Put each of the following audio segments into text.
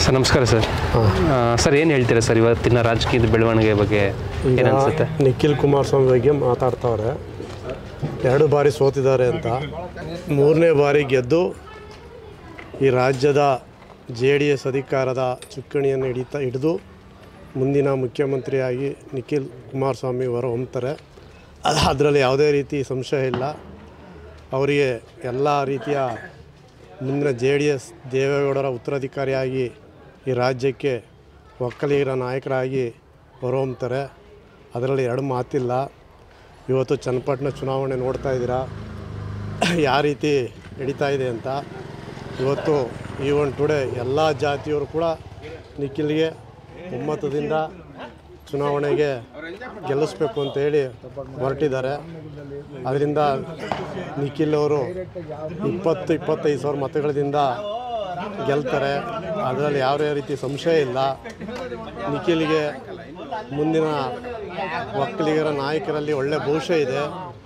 sir ನಮಸ್ಕಾರ sir ಆ, sir ಏನು ಹೇಳ್ತೀರಾ ಸರ್ ಇವತ್ತಿನ ರಾಜಕೀಯದ ಬೆಳವಣಿಗೆ ಬಗ್ಗೆ ಏನು ಅನಿಸುತ್ತೆ ನಿಖಿಲ್ ಕುಮಾರಸ್ವಾಮಿ ಬಗ್ಗೆ ಮಾತಾಡ್ತಾವ್ರೆ ಎರಡು ಬಾರಿ ಸೋತಿದ್ದಾರೆ ಅಂತ ಮೂರನೇ ಬಾರಿ ಗೆದ್ದು ಈ ರಾಜ್ಯದ ಜೆ ಡಿ ಎಸ್ ಅಧಿಕಾರದ ಚುಕ್ಕಾಣಿಯನ್ನು ಹಿಡಿತಾ ಹಿಡಿದು ಮುಂದಿನ ಮುಖ್ಯಮಂತ್ರಿಯಾಗಿ ನಿಖಿಲ್ ಕುಮಾರಸ್ವಾಮಿ ಹೊರ ಹೊಮ್ತಾರೆ ಅದರಲ್ಲಿ ಯಾವುದೇ ರೀತಿ ಸಂಶಯ ಇಲ್ಲ ಅವರಿಗೆ ಎಲ್ಲ ರೀತಿಯ ಮುಂದಿನ ಜೆ ಡಿ ಎಸ್ ದೇವೇಗೌಡರ ಉತ್ತರಾಧಿಕಾರಿಯಾಗಿ ಈ ರಾಜ್ಯಕ್ಕೆ ಒಕ್ಕಲಿಗರ ನಾಯಕರಾಗಿ ಹೊರಹೊಮ್ತಾರೆ ಅದರಲ್ಲಿ ಎರಡು ಮಾತಿಲ್ಲ ಇವತ್ತು ಚನ್ನಪಟ್ಟಣ ಚುನಾವಣೆ ನೋಡ್ತಾ ಇದ್ದೀರಾ ಯಾವ ರೀತಿ ನಡೀತಾ ಇದೆ ಅಂತ ಇವತ್ತು ಈವನ್ ಟುಡೇ ಎಲ್ಲ ಜಾತಿಯವರು ಕೂಡ ನಿಖಿಲ್ಗೆ ಒಮ್ಮತದಿಂದ ಚುನಾವಣೆಗೆ ಗೆಲ್ಲಿಸ್ಬೇಕು ಅಂತೇಳಿ ಹೊರಟಿದ್ದಾರೆ ಅದರಿಂದ ನಿಖಿಲ್ ಅವರು ಇಪ್ಪತ್ತು ಇಪ್ಪತ್ತೈದು ಸಾವಿರ ಮತಗಳಿಂದ ಗೆಲ್ತಾರೆ ಅದರಲ್ಲಿ ಯಾವುದೇ ರೀತಿ ಸಂಶಯ ಇಲ್ಲ ನಿಖಿಲ್ಗೆ ಮುಂದಿನ ಒಕ್ಕಲಿಗರ ನಾಯಕರಲ್ಲಿ ಒಳ್ಳೆ ಭವಿಷ್ಯ ಇದೆ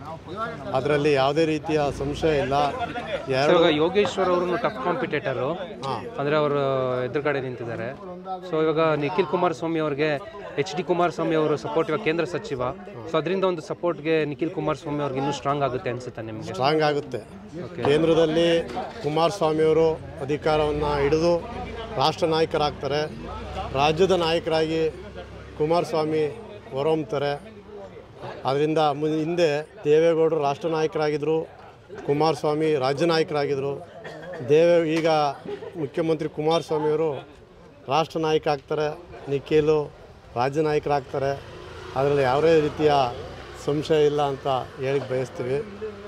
ಅದರಲ್ಲಿ ಯಾವುದೇ ರೀತಿಯ ಸಂಶಯ ಇಲ್ಲ ಸರ್ ಎರಡು ಇವಾಗ ಯೋಗೇಶ್ವರ್ ಅವರು ಟಫ್ ಕಾಂಪಿಟೇಟರು ಹಾಂ ಅಂದರೆ ಅವರು ಎದುರುಗಡೆ ನಿಂತಿದ್ದಾರೆ ಸೊ ಇವಾಗ ನಿಖಿಲ್ ಕುಮಾರಸ್ವಾಮಿ ಅವ್ರಿಗೆ ಎಚ್ ಡಿ ಕುಮಾರಸ್ವಾಮಿ ಅವರು ಸಪೋರ್ಟ್ ಇವಾಗ ಕೇಂದ್ರ ಸಚಿವ ಸೊ ಅದರಿಂದ ಒಂದು ಸಪೋರ್ಟ್ಗೆ ನಿಖಿಲ್ ಕುಮಾರಸ್ವಾಮಿ ಅವ್ರಿಗೆ ಇನ್ನೂ ಸ್ಟ್ರಾಂಗ್ ಆಗುತ್ತೆ ಅನಿಸುತ್ತೆ ನಿಮಗೆ ಸ್ಟ್ರಾಂಗ್ ಆಗುತ್ತೆ ಕೇಂದ್ರದಲ್ಲಿ ಕುಮಾರಸ್ವಾಮಿಯವರು ಅಧಿಕಾರವನ್ನು ಹಿಡಿದು ರಾಷ್ಟ್ರ ನಾಯಕರಾಗ್ತಾರೆ ರಾಜ್ಯದ ನಾಯಕರಾಗಿ ಕುಮಾರಸ್ವಾಮಿ ಹೊರಹೊಮ್ತಾರೆ ಅದರಿಂದ ಮು ಹಿಂದೆ ದೇವೇಗೌಡರು ರಾಷ್ಟ್ರ ನಾಯಕರಾಗಿದ್ದರು ಕುಮಾರಸ್ವಾಮಿ ರಾಜ್ಯ ನಾಯಕರಾಗಿದ್ದರು ದೇವೇ ಈಗ ಮುಖ್ಯಮಂತ್ರಿ ಕುಮಾರಸ್ವಾಮಿಯವರು ರಾಷ್ಟ್ರ ನಾಯಕ ಆಗ್ತಾರೆ ನಿಖಿಲು ರಾಜ್ಯ ನಾಯಕರಾಗ್ತಾರೆ ಅದರಲ್ಲಿ ಯಾವುದೇ ರೀತಿಯ ಸಂಶಯ ಇಲ್ಲ ಅಂತ ಹೇಳಿಕ್ಕೆ ಬಯಸ್ತೀವಿ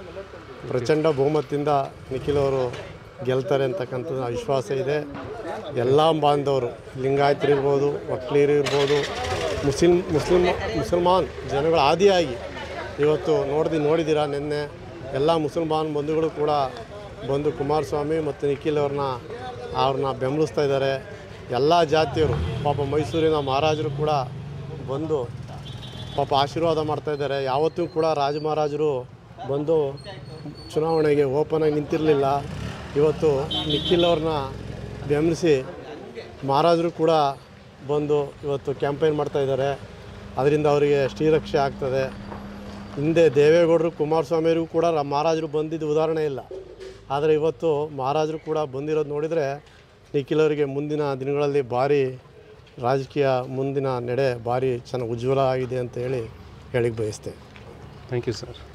ಪ್ರಚಂಡ ಬಹುಮತದಿಂದ ನಿಖಿಲ್ ಅವರು ಗೆಲ್ತಾರೆ ಅಂತಕ್ಕಂಥದ್ದು ವಿಶ್ವಾಸ ಇದೆ ಎಲ್ಲ ಬಾಂಧವರು ಲಿಂಗಾಯತರಿರ್ಬೋದು ಒಕ್ಕಲಿಗರು ಇರ್ಬೋದು ಮುಸ್ಲಿಂ ಮುಸ್ಲಿಂ ಮುಸಲ್ಮಾನ್ ಜನಗಳ ಆದಿಯಾಗಿ ಇವತ್ತು ನೋಡ್ದಿ ನೋಡಿದ್ದೀರಾ ನಿನ್ನೆ ಎಲ್ಲ ಮುಸಲ್ಮಾನ್ ಬಂಧುಗಳು ಕೂಡ ಬಂದು ಕುಮಾರಸ್ವಾಮಿ ಮತ್ತು ನಿಖಿಲ್ ಅವ್ರನ್ನ ಅವ್ರನ್ನ ಬೆಂಬಲಿಸ್ತಾ ಇದ್ದಾರೆ ಎಲ್ಲ ಜಾತಿಯವರು ಪಾಪ ಮೈಸೂರಿನ ಮಹಾರಾಜರು ಕೂಡ ಬಂದು ಪಾಪ ಆಶೀರ್ವಾದ ಮಾಡ್ತಾ ಇದ್ದಾರೆ ಯಾವತ್ತೂ ಕೂಡ ರಾಜ ಮಹಾರಾಜರು ಬಂದು ಚುನಾವಣೆಗೆ ಓಪನ್ ಆಗಿ ನಿಂತಿರಲಿಲ್ಲ ಇವತ್ತು ನಿಖಿಲ್ ಅವ್ರನ್ನ ಬೆಂಬಲಿಸಿ ಮಹಾರಾಜರು ಕೂಡ ಬಂದು ಇವತ್ತು ಕ್ಯಾಂಪೇನ್ ಮಾಡ್ತಾ ಇದ್ದಾರೆ ಅದರಿಂದ ಅವರಿಗೆ ಶ್ರೀರಕ್ಷೆ ಆಗ್ತದೆ ಹಿಂದೆ ದೇವೇಗೌಡರು ಕುಮಾರಸ್ವಾಮಿಯರಿಗೂ ಕೂಡ ರ- ಮಹಾರಾಜರು ಬಂದಿದ್ದು ಉದಾಹರಣೆ ಇಲ್ಲ ಆದರೆ ಇವತ್ತು ಮಹಾರಾಜರು ಕೂಡ ಬಂದಿರೋದು ನೋಡಿದರೆ ನಿಖಿಲ್ ಅವರಿಗೆ ಮುಂದಿನ ದಿನಗಳಲ್ಲಿ ಭಾರಿ ರಾಜಕೀಯ ಮುಂದಿನ ನಡೆ ಭಾರಿ ಚೆನ್ನಾಗಿ ಉಜ್ವಲ ಆಗಿದೆ ಅಂತ ಹೇಳಿ ಹೇಳಿಕ್ಕೆ ಬಯಸ್ತೇನೆ ಥ್ಯಾಂಕ್ ಯು ಸರ್